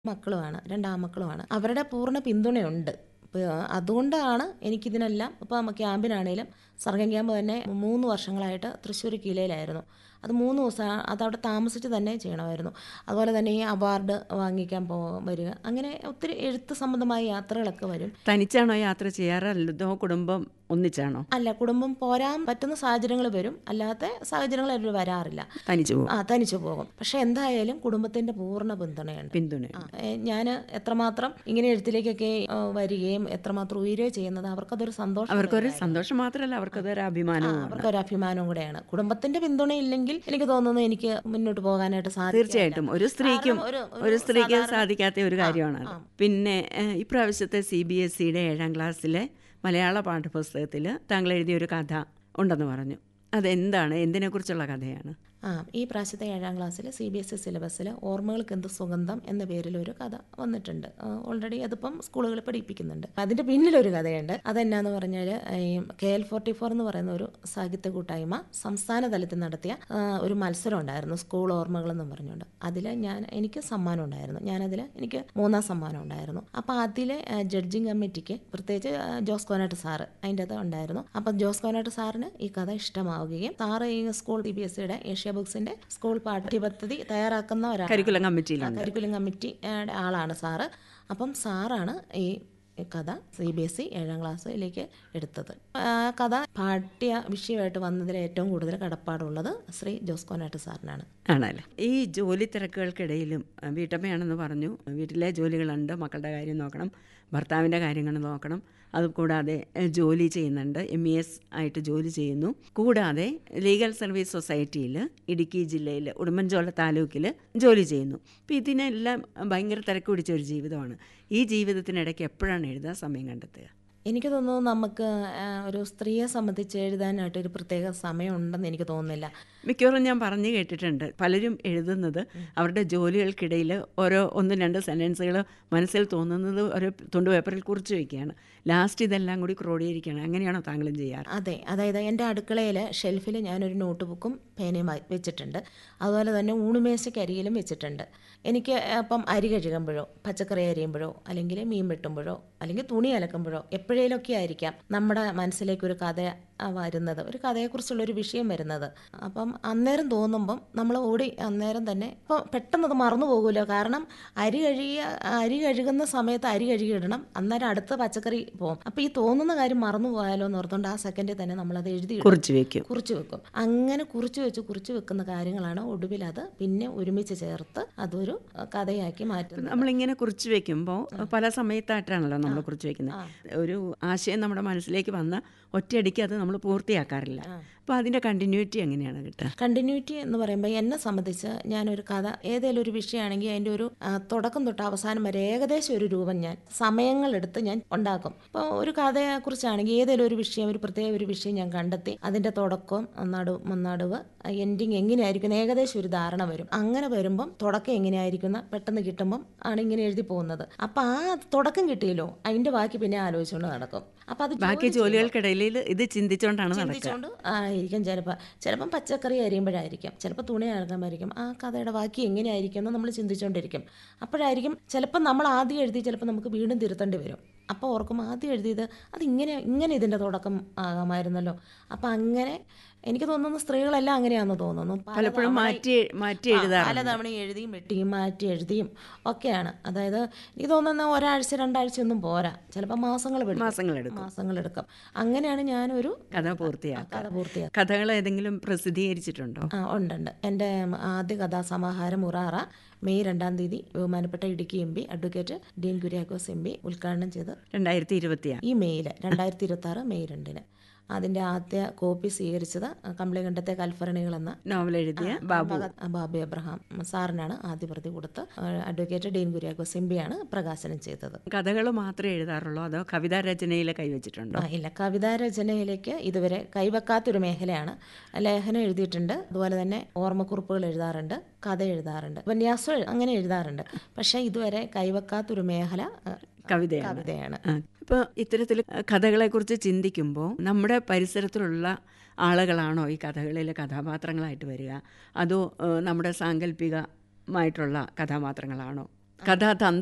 മക്കളുമാണ് രണ്ട് ആമക്കളുമാണ് അവരുടെ പൂർണ്ണ പിന്തുണയുണ്ട് ഇപ്പോൾ അതുകൊണ്ടാണ് എനിക്കിതിനെല്ലാം ഇപ്പം ക്യാമ്പിനാണേലും സർഗം ക്യാമ്പ് തന്നെ മൂന്ന് വർഷങ്ങളായിട്ട് തൃശ്ശൂർ കിലയിലായിരുന്നു അത് മൂന്ന് ദിവസം അതവിടെ താമസിച്ച് തന്നെ ചെയ്യണമായിരുന്നു അതുപോലെ തന്നെ ഈ അവാർഡ് വാങ്ങിക്കാൻ പോ വരിക അങ്ങനെ ഒത്തിരി എഴുത്ത് സംബന്ധമായ യാത്രകളൊക്കെ വരും തനിച്ചാണോ യാത്ര ചെയ്യാറ് അല്ലതോ കുടുംബം ഒന്നിച്ചാണോ അല്ല കുടുംബം പോരാൻ പറ്റുന്ന സാഹചര്യങ്ങൾ വരും അല്ലാത്ത സാഹചര്യങ്ങൾ അവർ വരാറില്ല തനിച്ചു പോകും ആ തനിച്ചു പോകും പക്ഷെ എന്തായാലും കുടുംബത്തിന്റെ പൂർണ്ണ പിന്തുണയുണ്ട് പിന്തുണ ഞാൻ എത്രമാത്രം ഇങ്ങനെ എഴുത്തിലേക്കൊക്കെ ആ, വരികയും എത്രമാത്രം ഉയരുകയോ ചെയ്യുന്നത് അവർക്കതൊരു സന്തോഷം അവർക്കൊരു സന്തോഷം മാത്രമല്ല അവർക്കതൊരു അഭിമാനവും അവർക്കൊരു അഭിമാനവും കൂടെയാണ് കുടുംബത്തിന്റെ പിന്തുണ ഇല്ലെങ്കിൽ എനിക്ക് തോന്നുന്നു എനിക്ക് മുന്നോട്ട് പോകാനായിട്ട് സാധിക്കും തീർച്ചയായിട്ടും ഒരു സ്ത്രീക്കും കാരണം ഒരു- ഒരു ഒരു സ്ത്രീക്ക് സാധാരണ- സാധിക്കാത്ത ഒരു കാര്യമാണ് അത്. പിന്നെ ഏഹ്, ഇപ്രാവശ്യത്തെ സി ബി എസ് സിയുടെ ഏഴാം ക്ലാസ്സിലെ മലയാള പാഠപുസ്തകത്തിൽ താങ്കൾ എഴുതിയ ഒരു കഥ ഉണ്ടെന്ന് പറഞ്ഞു അതെന്താണ് എന്തിനെക്കുറിച്ചുള്ള കഥയാണ് ആ ഈ പ്രാവശ്യത്തെ ഏഴാം ക്ലാസ്സിൽ സി ബി എസ് ഇ സിലബസിൽ ഓർമ്മകൾക്ക് എന്ത് സുഗന്ധം എന്ന പേരിൽ ഒരു കഥ വന്നിട്ടുണ്ട് ഓൾറെഡി അതിപ്പം സ്കൂളുകളിൽ പഠിപ്പിക്കുന്നുണ്ട് അതിൻ്റെ പിന്നിലൊരു കഥയുണ്ട് അതെന്നാന്ന് പറഞ്ഞാൽ ഈ കെ എൽ ഫോർട്ടി ഫോർ എന്ന് പറയുന്ന ഒരു സാഹിത്യ കൂട്ടായ്മ സംസ്ഥാന തലത്തിൽ നടത്തിയ ആ, ഒരു മത്സരം ഉണ്ടായിരുന്നു സ്കൂൾ ഓർമ്മകൾ എന്ന് പറഞ്ഞുകൊണ്ട് അതിൽ ഞാൻ എനിക്ക് സമ്മാനം ഉണ്ടായിരുന്നു ഞാനതിൽ എനിക്ക് മൂന്നാം സമ്മാനം ഉണ്ടായിരുന്നു അപ്പോൾ അതിലെ ജഡ്ജിങ് കമ്മിറ്റിക്ക് പ്രത്യേകിച്ച് ആ, ജോസ് കോനാട്ട് സാറ് അതിൻ്റെ അത് ഉണ്ടായിരുന്നു അപ്പം ജോസ് കോനാട്ട് സാറിന് ഈ കഥ ഇഷ്ടമാവുകയും സാറ് ഈ സ്കൂൾ സി ബി എസ് സിയുടെ ഏഷ്യ ബുക്സിന്റെ സ്കൂൾ പാഠ്യപദ്ധതി തയ്യാറാക്കുന്ന ഒരാൾ കരിക്കുലം കമ്മിറ്റിയിലുണ്ട് കരിക്കുലം കമ്മിറ്റിയുടെ ആളാണ് സാറ് അപ്പം സാറാണ് ഈ കഥ സി ബി എസ് ഇ ഏഴാം ക്ലാസ്സിലേക്ക് എടുത്തത് ആ കഥ പാഠ്യ വിഷയമായിട്ട് വന്നതിൽ ഏറ്റവും കൂടുതൽ കടപ്പാടുള്ളത് ശ്രീ ജോസ് കോനാട്ട് സാറിനാണ് ആണല്ലേ ഈ ജോലി തിരക്കുകൾക്കിടയിലും അഹ് വീട്ടമ്മയാണെന്ന് പറഞ്ഞു വീട്ടിലെ ജോലികളുണ്ട് മക്കളുടെ കാര്യം നോക്കണം ഭർത്താവിൻ്റെ കാര്യങ്ങൾ നോക്കണം അതുകൂടാതെ അഹ് ജോലി ചെയ്യുന്നുണ്ട് എം ഇ എസ് ആയിട്ട് ജോലി ചെയ്യുന്നു കൂടാതെ ലീഗൽ സർവീസ് സൊസൈറ്റിയിൽ ഇടുക്കി ജില്ലയിൽ ഉടുമ്പൻചോല താലൂക്കിൽ ജോലി ചെയ്യുന്നു അപ്പോൾ ഇതിനെല്ലാം ഭയങ്കര തിരക്ക് പിടിച്ച ഒരു ജീവിതമാണ് ഈ ജീവിതത്തിനിടയ്ക്ക് എപ്പോഴാണ് എഴുതാൻ സമയം കണ്ടെത്തുക എനിക്ക് തോന്നുന്നു നമുക്ക് ആ, ഒരു സ്ത്രീയെ സംബന്ധിച്ച് എഴുതാനായിട്ട് ഒരു പ്രത്യേക സമയമുണ്ടെന്ന് എനിക്ക് തോന്നുന്നില്ല മിക്കവാറും ഞാൻ പറഞ്ഞു കേട്ടിട്ടുണ്ട് പലരും എഴുതുന്നത് അവരുടെ ജോലികൾക്കിടയിൽ ഓരോ ഒന്നും രണ്ട് സെൻറ്റൻസുകൾ മനസ്സിൽ തോന്നുന്നത് ഒരു തുണ്ട് പേപ്പറിൽ കുറിച്ച് വയ്ക്കുകയാണ് ലാസ്റ്റ് ഇതെല്ലാം കൂടി ക്രോഡീകരിക്കുകയാണ് അങ്ങനെയാണോ താങ്കളും ചെയ്യാറ് അതെ അതായത് എൻ്റെ അടുക്കളയിൽ ഷെൽഫിൽ ഞാനൊരു നോട്ട് ബുക്കും പേനയും വ- വെച്ചിട്ടുണ്ട് അതുപോലെ തന്നെ ഊണുമേശയ്ക്ക് അരിയിലും വെച്ചിട്ടുണ്ട് എനിക്ക് ഇപ്പം അരി കഴുകുമ്പോഴോ പച്ചക്കറി അരിയുമ്പോഴോ അല്ലെങ്കിൽ മീൻ വെട്ടുമ്പോഴോ അല്ലെങ്കിൽ തുണി അലക്കുമ്പോഴോ എപ്പോഴേലൊക്കെ ആയിരിക്കാം നമ്മുടെ മനസ്സിലേക്ക് ഒരു കഥ ആ, വരുന്നത് ഒരു കഥയെക്കുറിച്ചുള്ള ഒരു വിഷയം വരുന്നത് അപ്പം അന്നേരം തോന്നുമ്പം നമ്മൾ ഓടി അന്നേരം തന്നെ ഇപ്പോൾ പെട്ടെന്ന് അത് മറന്നു പോകുമല്ലോ കാരണം അരി കഴുകിയ അരി കഴുകുന്ന സമയത്ത് അരി കഴുകിയിടണം അന്നേരം അടുത്ത പച്ചക്കറി പോകും അപ്പോൾ ഈ തോന്നുന്ന കാര്യം മറന്നു പോയാലോ എന്ന് ഓർത്തുകൊണ്ട് ആ സെക്കൻഡിൽ തന്നെ നമ്മളത് എഴുതി ഇടും. കുറിച്ച് വയ്ക്കും കുറിച്ച് വെക്കും അങ്ങനെ കുറിച്ച് വെച്ച് കുറിച്ച് വെക്കുന്ന കാര്യങ്ങളാണ് ഒടുവിൽ അത് പിന്നെ ഒരുമിച്ച് ചേർത്ത് അതൊരു അഹ്, കഥയാക്കി മാറ്റുന്നത് നമ്മളിങ്ങനെ കുറിച്ച് വെക്കുമ്പോൾ പല സമയത്തായിട്ടാണല്ലോ നമ്മൾ കുറിച്ച് വെക്കുന്നത് ഒരു ആശയം നമ്മുടെ മനസ്സിലേക്ക് വന്ന ഒറ്റയടിക്ക് അത് നമ്മൾ പൂർത്തിയാക്കാറില്ല അപ്പോൾ അതിൻ്റെ കണ്ടിന്യൂറ്റി എങ്ങനെയാണ് കിട്ടുക കണ്ടിന്യൂറ്റി എന്ന് പറയുമ്പോൾ എന്നെ സംബന്ധിച്ച് ഞാനൊരു കഥ ഏതെങ്കിലും ഒരു വിഷയമാണെങ്കിൽ അതിൻ്റെ ഒരു ആ, തുടക്കം തൊട്ട് അവസാനം വരെ ഏകദേശം ഒരു രൂപം ഞാൻ സമയങ്ങളെടുത്ത് ഞാൻ ഉണ്ടാക്കും ഇപ്പോൾ ഒരു കഥയെക്കുറിച്ചാണെങ്കിൽ ഏതെങ്കിലും ഒരു വിഷയം ഒരു പ്രത്യേക ഒരു വിഷയം ഞാൻ കണ്ടെത്തി അതിൻ്റെ തുടക്കം നടുവ് നടുവ് എൻഡിങ് എങ്ങനെയായിരിക്കും ഏകദേശം ഒരു ധാരണ വരും അങ്ങനെ വരുമ്പം തുടക്കം എങ്ങനെയായിരിക്കുന്ന പെട്ടെന്ന് കിട്ടുമ്പം ആണ് ഇങ്ങനെ എഴുതി പോകുന്നത് അപ്പം ആ തുടക്കം കിട്ടിയല്ലോ അതിൻ്റെ ബാക്കി പിന്നെ ആലോചിച്ചുകൊണ്ട് നടക്കും അപ്പം അത് ബാക്കി ജോലി ചെയ്യുമ്പോൾ- ജോലികൾക്കിടയിൽ ഇത് ചിന്തിച്ചുകൊണ്ടാണ് നടക്കുക ചിന്തിച്ചുകൊണ്ട് ആയിരിക്കും ചിലപ്പോൾ ചിലപ്പം പച്ചക്കറി അരിയുമ്പോഴായിരിക്കും ചിലപ്പോൾ തുണി അലക്കുമ്പോഴായിരിക്കും ആ കഥയുടെ ബാക്കി എങ്ങനെയായിരിക്കും എന്ന് നമ്മൾ ചിന്തിച്ചുകൊണ്ടിരിക്കും അപ്പോഴായിരിക്കും ചിലപ്പം നമ്മൾ ആദ്യം എഴുതി ചിലപ്പോൾ നമുക്ക് വീണ്ടും തിരുത്തേണ്ടി വരും അപ്പോൾ ഓർക്കും ആദ്യം എഴുതിയത് അതിങ്ങനെ ഇങ്ങനെ ഇതിൻ്റെ തുടക്കം ആകാമായിരുന്നല്ലോ അപ്പം അങ്ങനെ എനിക്ക് തോന്നുന്നു സ്ത്രീകളെല്ലാം അങ്ങനെയാണെന്ന് തോന്നുന്നു പലപ്പോഴും പലതവണ- മാറ്റി മാറ്റി ആ, എഴുതാറുണ്ട് പലതവണ എഴുതിയും വെട്ടിയും മാറ്റി എഴുതിയും ഒക്കെയാണ് അതായത് എനിക്ക് തോന്നുന്ന ഒരാഴ്ച രണ്ടാഴ്ച ഒന്നും പോരാ ചിലപ്പോൾ മാസങ്ങൾ പിടിക്കും. മാസങ്ങളെടുക്കും മാസങ്ങളെടുക്കും അങ്ങനെയാണ് ഞാനൊരു കഥ പൂർത്തിയാക്കുക കഥ പൂർത്തിയാക്കുക കഥകൾ ഏതെങ്കിലും പ്രസിദ്ധീകരിച്ചിട്ടുണ്ടോ ആ ഉണ്ടുണ്ട് എൻ്റെ ആദ്യ കഥാസമാഹാരം ഉറാറ മെയ് രണ്ടാം തീയതി ബഹുമാനപ്പെട്ട Idukki M P advocate Dean Kuriakose M P ഉദ്ഘാടനം ചെയ്ത് രണ്ടായിരത്തി ഇരുപത്തിയാറ് ഈ മെയ്യിൽ രണ്ടായിരത്തി ഇരുപത്തി ആറ് മെയ് രണ്ടിന് അതിൻ്റെ ആദ്യ കോപ്പി സ്വീകരിച്ചത് കമ്പളികണ്ഠത്തെ കൽഭരണികൾ എന്ന നോവൽ എഴുതിയ ബാബു ഭഗത് ബാബു എബ്രഹാം സാറിനാണ് ആദ്യ പ്രതി കൊടുത്ത് അഡ്വക്കേറ്റ് ഡീൻ കുര്യാക്കോസ് എം പിയാണ് പ്രകാശനം ചെയ്തത് കഥകൾ മാത്രമേ എഴുതാറുള്ളൂ അതോ കവിതാ രചനയിൽ കൈവച്ചിട്ടുണ്ടോ ആ ഇല്ല കവിതാ രചനയിലേക്ക് ഇതുവരെ കൈവെക്കാത്തൊരു മേഖലയാണ് ലേഖനം എഴുതിയിട്ടുണ്ട് അതുപോലെ തന്നെ ഓർമ്മക്കുറിപ്പുകൾ എഴുതാറുണ്ട് കഥ എഴുതാറുണ്ട് ഉപന്യാസം എഴു- അങ്ങനെ എഴുതാറുണ്ട് പക്ഷേ ഇതുവരെ കൈവെക്കാത്തൊരു മേഖല ആ, കവിതയാണ് കവിതയാണ് ഇപ്പോൾ ഇത്തരത്തിൽ കഥകളെക്കുറിച്ച് ചിന്തിക്കുമ്പോൾ നമ്മുടെ പരിസരത്തിലുള്ള ആളുകളാണോ ഈ കഥകളിലെ കഥാപാത്രങ്ങളായിട്ട് വരിക അതോ ഏഹ്, നമ്മുടെ സാങ്കല്പികമായിട്ടുള്ള കഥാപാത്രങ്ങളാണോ കഥാതന്തു